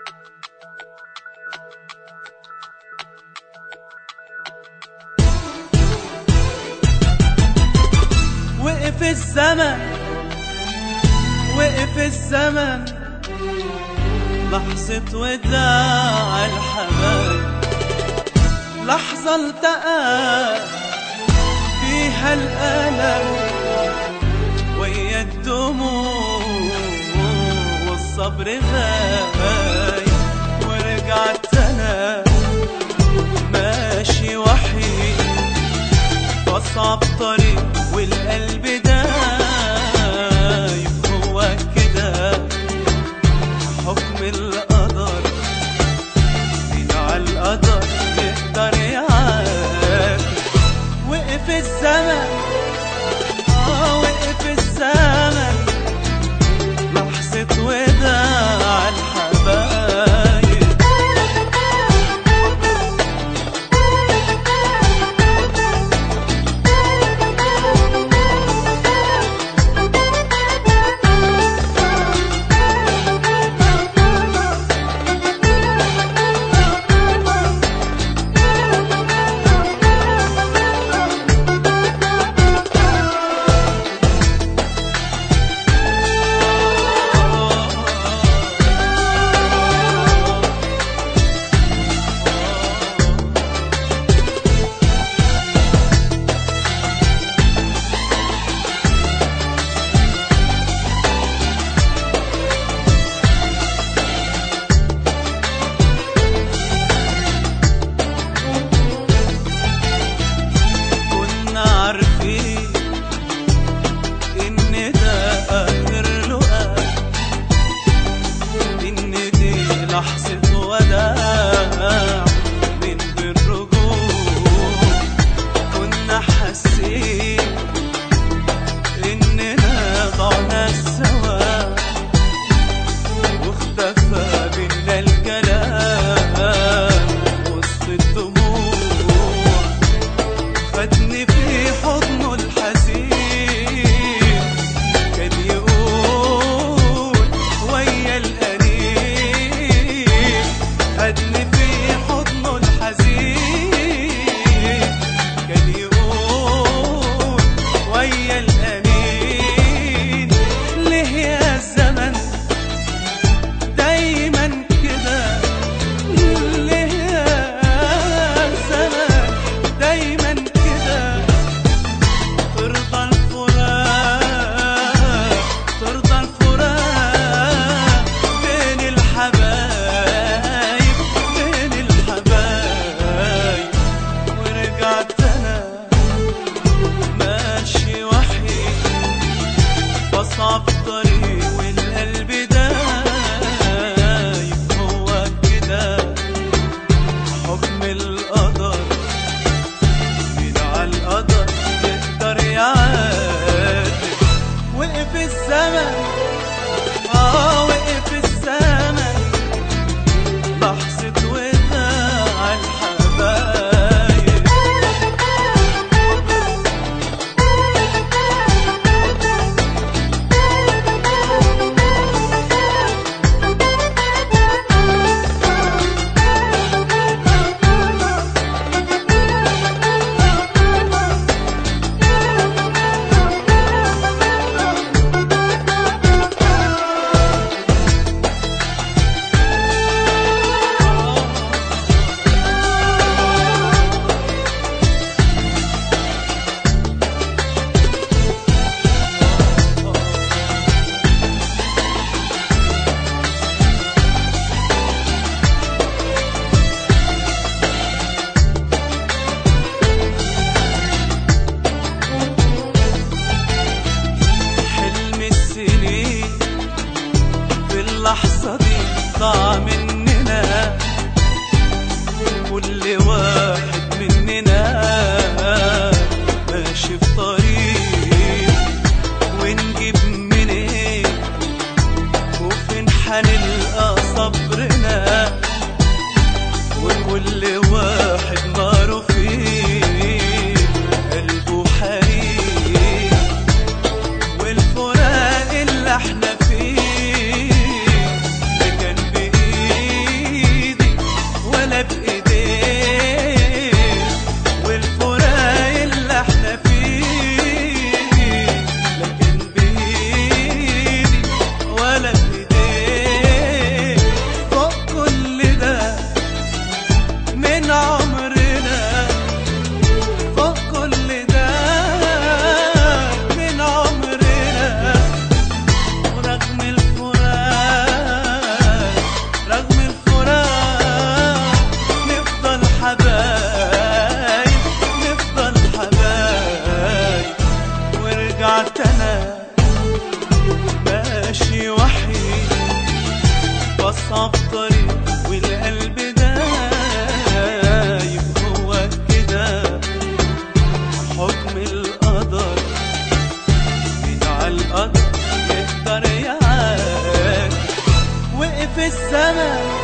وقف الزمن وقف الزمن لحظة وداع الحبايب لحظة التقى فيها الألم ويا الدموع والصبر غايب ورجعت أنا ماشي وحيد أصعب طريق والقلب دايب هو كده حكم القدر مين على القدر يقدر يعافي وقف الزمن اه وقف الزمن لحظة وداع الحبايب كنا عارفين إن ده آخر لقاء إن دي لحظة وداع من غير رجوع كنا حاسين إننا ضعنا سوا واختفى بينا الكلام وسط الدموع خدني في حضنه الحزين كان يقول ويا الأنين خدني في حضنه الحزين كان يقول ويا الأنين ليه يا الزمن دايما كده ليه يا الزمن دايما كده ترضى الفراق ترضى الفراق بين الحبايب بين الحبايب ورجعت انا ماشي وحيد بصعب طريق والقلب دايب هو كده حكم القدر مين على القدر يقدر يعاتب وقف الزمن اه وقف الزمن لحظة وداع الحبايب حلم السنين في اللحظة دي ضاع مننا كل واحد مننا ماشي في طريق ونجيب منين وفين حنلقى صبرنا وكل واحد ناره فيه قلبه حريق والفراق اللي احنا فيه ده كان بإيد أصعب طريق والقلب دايب هو كده حكم القدر بتاع القدر يقدر يعاك وقف الزمن